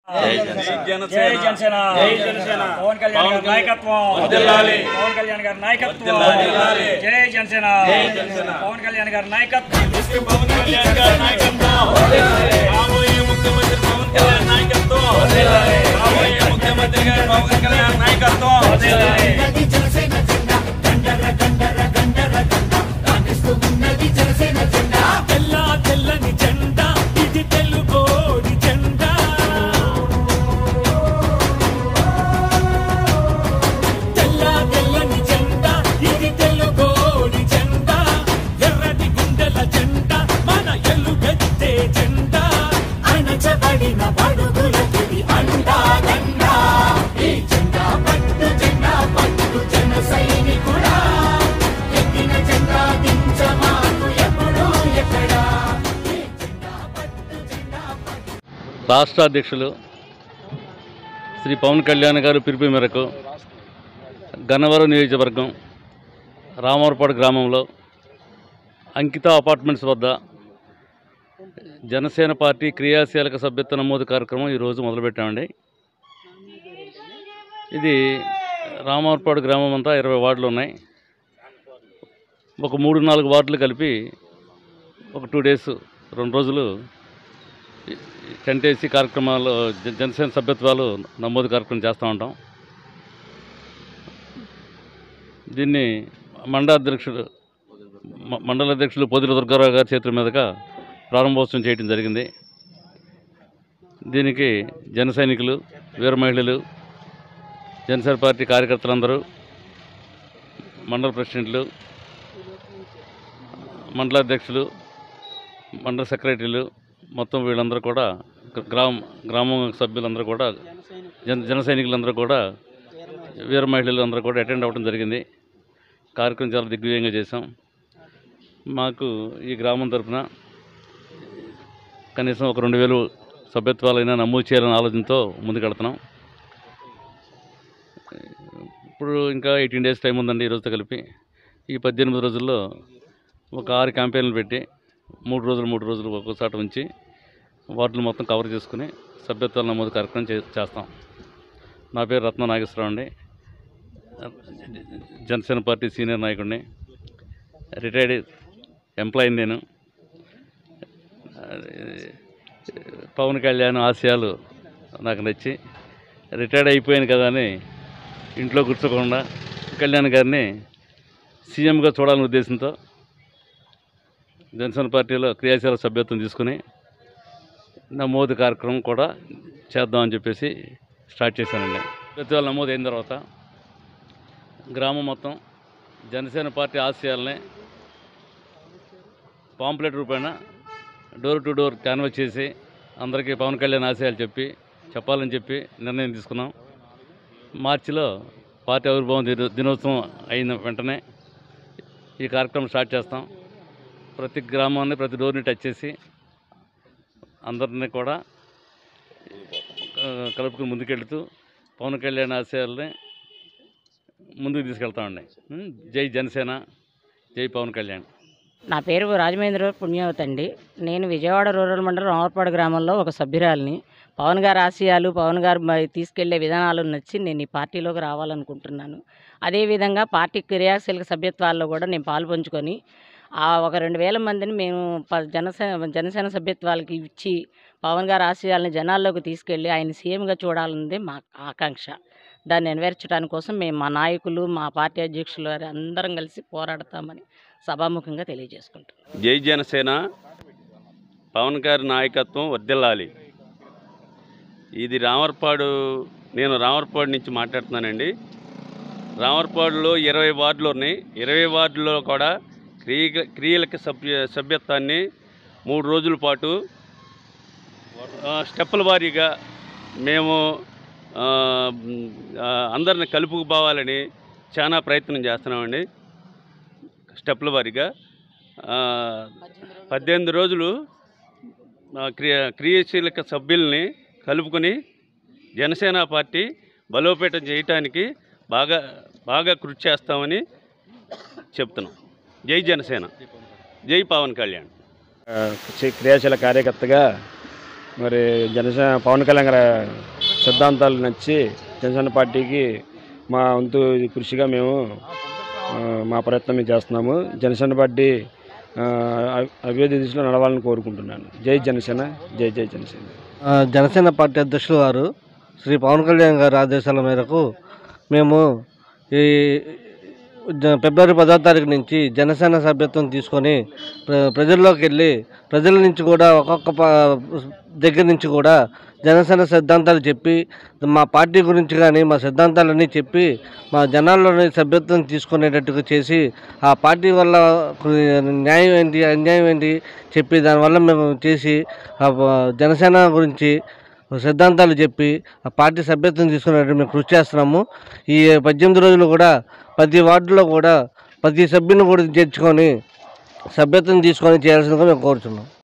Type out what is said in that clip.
జై జనసేన జై జనసేన పవన్ కళ్యాణ్ గారి నాయకత్వం పవన్ కళ్యాణ్ గారి నాయకత్వం జై జనసేన జై జనసేన పవన్ కళ్యాణ్ గారి నాయకత్వం పవన్ కళ్యాణ్ గారి నాయకత్వం రాబోయే ముఖ్యమంత్రి పవన్ కళ్యాణ్ నాయకత్వం రాబోయే ముఖ్యమంత్రి గారి పవన్ కళ్యాణ్ నాయకత్వం ఉన్నది జనసేన జెండా గండర గండర గండర గండ తాకిస్తూ ఉన్నది జనసేన జెండా తెల్ల తెల్లని జెండా ఇది తెలుగోడి జెండా తెల్ల తెల్లని జెండా ఇది తెలుగోడి జెండా ఎర్రటి గుండెల జెండా మన ఎలుగెత్తే జెండా అణచబడిన బడుగులకి అండా దండా ఈ జెండా పట్టు జెండా పట్టు జన సైనికుడా ఎక్కిన జెండా దించమాకు ఎప్పుడు ఎక్కడా ఈ జెండా పట్టు జెండా పట్టు రాష్ట్ర అధ్యక్షులు శ్రీ పవన్ కళ్యాణ్ గారు పిలుపు మేరకు గన్నవరం నియోజకవర్గం రామవరపాడు గ్రామంలో అంకిత అపార్ట్మెంట్స్ వద్ద జనసేన పార్టీ క్రియాశీలక సభ్యత్వ నమోదు కార్యక్రమం ఈరోజు మొదలుపెట్టామండి ఇది రామవరపాడు గ్రామం అంతా ఇరవై వార్డులు ఉన్నాయి ఒక మూడు నాలుగు వార్డులు కలిపి ఒక టూ డేస్ రెండు రోజులు టెంట్ వేసి కార్యక్రమాలు జ- జనసేన సభ్యత్వాలు నమోదు కార్యక్రమం చేస్తూ ఉంటాం దీన్ని మండల అధ్యక్షుడు మ- మండల అధ్యక్షులు పొదిల దుర్గారావు గారి చేతుల మీదుగా ప్రారంభోత్సవం చేయడం జరిగింది దీనికి జన సైనికులు వీర మహిళలు జనసేన పార్టీ కార్యకర్తలందరూ మండల ప్రెసిడెంట్లు మండల అధ్యక్షులు మండల సెక్రటరీలు మొత్తం వీళ్ళందరూ కూడా గ్ర- గ్రామ గ్రామం సభ్యులందరూ కూడా జన జన సైనికులందరూ కూడా వీర మహిళలు అందరూ కూడా అటెండ్ అవ్వడం జరిగింది కార్యక్రమం చాలా దిగ్విజయంగా చేశాం మాకు ఈ గ్రామం తరఫున కనీసం ఒక రెండు వేలు సభ్యత్వాలైనా నమోదు చేయాలనే ఆలోచనతో ముందుకెళ్తున్నాం ఇప్పుడు ఇంకా ఎయిటీన్ డేస్ టైం ఉందండి ఈ రోజుతో కలిపి ఈ పద్దెనిమిది రోజుల్లో ఒక ఆరు క్యాంపెయిన్లు పెట్టి మూడు రోజులు మూడు రోజులు ఒక్కోసాట ఉంచి వార్డులు మొత్తం కవర్ చేసుకుని సభ్యత్వాల నమోదు కార్యక్రమం చే చేస్తాం నా పేరు రత్న నాగేశ్వరరావు అండి జనసేన పార్టీ సీనియర్ నాయకుడిని రిటైర్డ్ ఎంప్లాయీ నేను పవన్ కళ్యాణ్ ఆశయాలు నాకు నచ్చి రిటైర్డ్ అయిపోయాను కదా అని ఇంట్లో కూర్చోకుండా కళ్యాణ్ గారిని సీఎంగా చూడాలనే ఉద్దేశంతో జనసేన పార్టీలో క్రియాశీల సభ్యత్వం తీసుకుని నమోదు కార్యక్రమం కూడా చేద్దామని చెప్పేసి స్టార్ట్ చేశానండి సభ్యత్వాలు నమోదు అయిన తర్వాత గ్రామం మొత్తం జనసేన పార్టీ ఆశయాలని పాంప్లెట్ రూపేణ డోర్ టు డోర్ క్యాన్వాస్ చేసి అందరికీ పవన్ కళ్యాణ్ ఆశయాలు చెప్పి చెప్పాలని చెప్పి నిర్ణయం తీసుకున్నాం మార్చిలో పార్టీ ఆవిర్భావం దినో- దినోత్సవం అయిన వెంటనే ఈ కార్యక్రమం స్టార్ట్ చేస్తాం ప్రతి గ్రామాన్ని ప్రతి డోర్ని టచ్ చేసి అందరినీ కూడా ఆ, కలుపుకుని ముందుకెళ్తూ పవన్ కళ్యాణ్ ఆశయాల్ని ముందుకు తీసుకెళ్తామండి ఉం? జై జనసేన జై పవన్ కళ్యాణ్ నా పేరు రాజమేంద్ర పుణ్యవతి అండి నేను విజయవాడ రూరల్ మండలం రామర్పాడు గ్రామంలో ఒక సభ్యురాలిని పవన్ గారి ఆశయాలు పవన్ గారు మరి తీసుకెళ్లే విధానాలు నచ్చి నేను ఈ పార్టీలోకి రావాలనుకుంటున్నాను అదేవిధంగా పార్టీ క్రియాశీలక సభ్యత్వాల్లో కూడా నేను పాల్పంచుకొని ఆ ఒక రెండు వేల మందిని మేము ప- జనసేన జనసేన సభ్యత్వాలకి ఇచ్చి పవన్ గారి ఆశయాలను జనాల్లోకి తీసుకెళ్ళి ఆయన సీఎంగా చూడాలన్నది మా ఆకాంక్ష దాన్ని నెరవేర్చడానికి కోసం మేము మా నాయకులు మా పార్టీ అధ్యక్షులు వారు అందరం కలిసి పోరాడతామని సభాముఖంగా తెలియజేసుకుంటున్నాం జై జనసేన పవన్ గారి నాయకత్వం వర్దిల్లాలి ఇది రామర్పాడు నేను రామర్పాడు నుంచి మాట్లాడుతున్నానండి రామర్పాడులో ఇరవై వార్డులు ఉన్నాయి ఇరవై వార్డులో కూడా క్రియ క్రియలక సభ్య సభ్యత్వాన్ని మూడు రోజుల పాటు ఆ, స్టెప్పుల వారీగా మేము ఆ, మ్, ఆ, అందరిని కలుపుకుపోవాలని చాలా ప్రయత్నం చేస్తున్నామండి స్టెప్పుల వారీగా ఆ, పద్దెనిమిది రోజులు ఆ, క్రియ క్రియాశీలక సభ్యుల్ని కలుపుకొని జనసేన పార్టీ బలోపేతం చేయటానికి బాగా బాగా కృషి చేస్తామని చెప్తున్నాం జై జనసేన జై పవన్ కళ్యాణ్ చి- క్రియాశీల కార్యకర్తగా మరి జనసేన పవన్ కళ్యాణ్ గారి సిద్ధాంతాలు నచ్చి జనసేన పార్టీకి మా వంతు కృషిగా మేము ఆ, మా ప్రయత్నం మేము చేస్తున్నాము జనసేన పార్టీ ఆ, అభి- అభివృద్ధి దిశలో నడవాలని కోరుకుంటున్నాను జై జనసేన జై జై జనసేన ఆ, జనసేన పార్టీ అధ్యక్షులు వారు శ్రీ పవన్ కళ్యాణ్ గారి ఆదేశాల మేరకు మేము ఈ జ- ఫిబ్రవరి పదో తారీఖు నుంచి జనసేన సభ్యత్వం తీసుకొని ప్ర- ప్రజల్లోకి వెళ్ళి ప్రజల నుంచి కూడా ఒక్కొక్క ప- దగ్గర నుంచి కూడా జనసేన సిద్ధాంతాలు చెప్పి మా పార్టీ గురించి కానీ మా సిద్ధాంతాలన్నీ చెప్పి మా జనాల్లోని సభ్యత్వం తీసుకునేటట్టుగా చేసి ఆ పార్టీ వల్ల కు- న్యాయం ఏంటి అన్యాయం ఏంటి చెప్పి దానివల్ల మేము చేసి ఆ ప- జనసేన గురించి సిద్ధాంతాలు చెప్పి ఆ పార్టీ సభ్యత్వం తీసుకునేటట్టు మేము కృషి చేస్తున్నాము ఈ పద్దెనిమిది రోజులు కూడా ప్రతి వార్డులో కూడా ప్రతి సభ్యుని కూడా చేర్చుకొని సభ్యత్వం తీసుకొని చేయాల్సిందిగా మేము కోరుతున్నాం